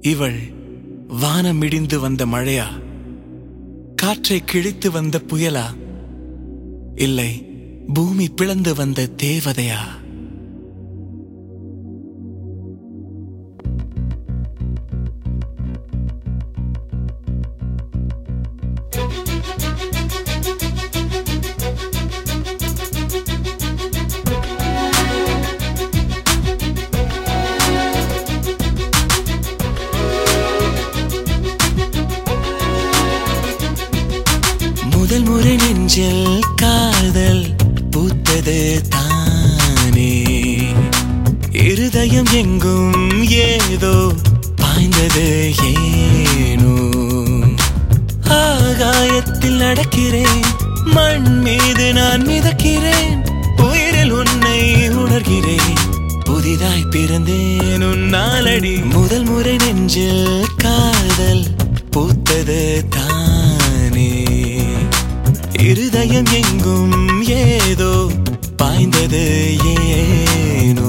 இவள் வானம் இடிந்து வந்த மழையா காற்றை கிழித்து வந்த புயலா இல்லை பூமி பிளந்து வந்த தேவதையா முதல் முறை நெஞ்சில் காதல் பூத்தது தானே இருதயம் எங்கும் ஏதோ பாய்ந்தது ஏனோ ஆகாயத்தில் நடக்கிறேன் மண் மீது நான் மிதக்கிறேன் உயிரில் உன்னை உணர்கிறேன் புதிதாய் பிறந்தேன் உன்னாலடி முதல் முறை நெஞ்சில் காதல் பூத்தது தானே இருதயம் எங்கும் ஏதோ பாய்ந்தது ஏனோ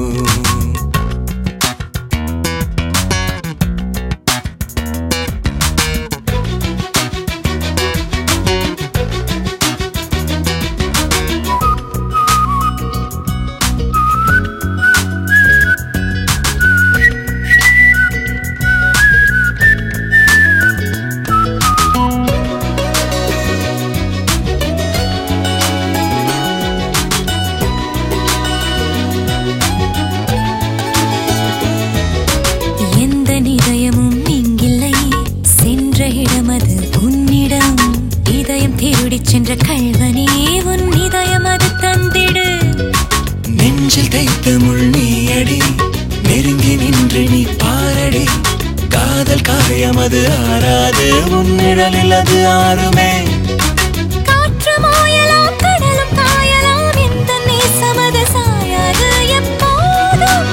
எந்த நிதயமும் இங்கில்லை சென்ற இடமது உன்னிடம் இதயம் திருடிச் சென்ற கள்வனே உன் இதயம் அது தந்திடு நெஞ்சில் தைத்த முள் நீயடி நெருங்கி நின்று நீ பாரடி காதல் காயம் அது ஆறாது உன்னிடலில் அது ஆறுமே காற்று மாயலாம் கடலும் காயலாம் எந்த நேசமது சாயாது எப்போதும்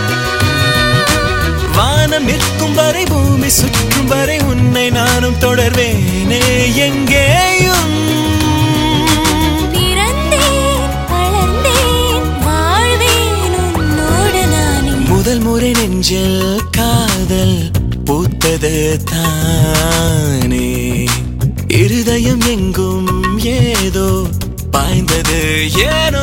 வானம் நிற்கும் வரை பூமி சுற்றும் வரை உன்னை நானும் தொடர்வேனே எங்கேயும் பிறந்தேன் வளர்ந்தேன் வாழ்வேன் உன்னோடு நானே முதல் முறை நெஞ்சில் காதல் பூத்தது தானே இருதயம் எங்கும் ஏதோ பாய்ந்தது ஏனோ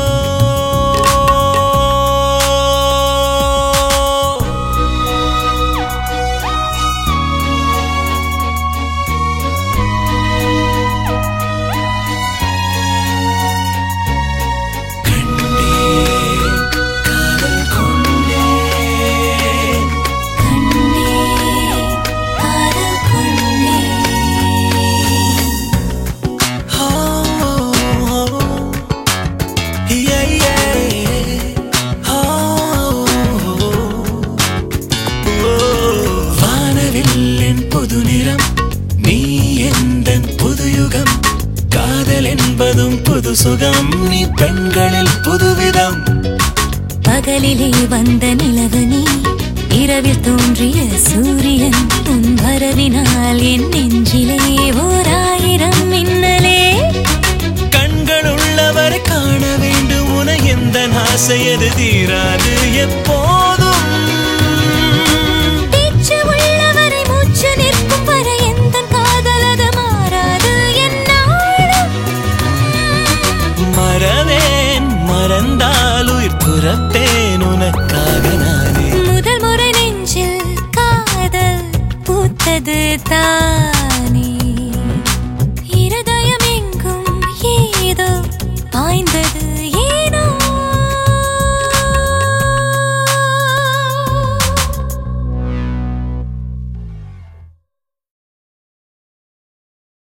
கண்டேன், காதல் கொண்டேன். கண்ணே காதல் கொண்டே Oh, yeah, yeah. Oh, வானவில்லின் புது நிறம் நீ எந்த புது யுகம் காதல் என்பதும் புது சுகம் நீ பெண்களில் புதுவிதம் பகலிலே வந்த நிலவனி இரவில் தோன்றிய சூரியன் உன் வரவினால் என் நெஞ்சிலே ஓர் ஆயிரம் மின்னலே கண்கள் உள்ளவரை காண வேண்டும் உன எந்த ஆசையது தீராது எப்போதும் பேச்சு உள்ளவரை மூச்சு நிற்கும் வரை எந்த காதல் அது மாறாது என்னாலும் மறவேன் மறந்தால் உயிர் துறப்பேன் உனக்காக நானே முதல் முறை நெஞ்சில் காதல் பூத்தது தான்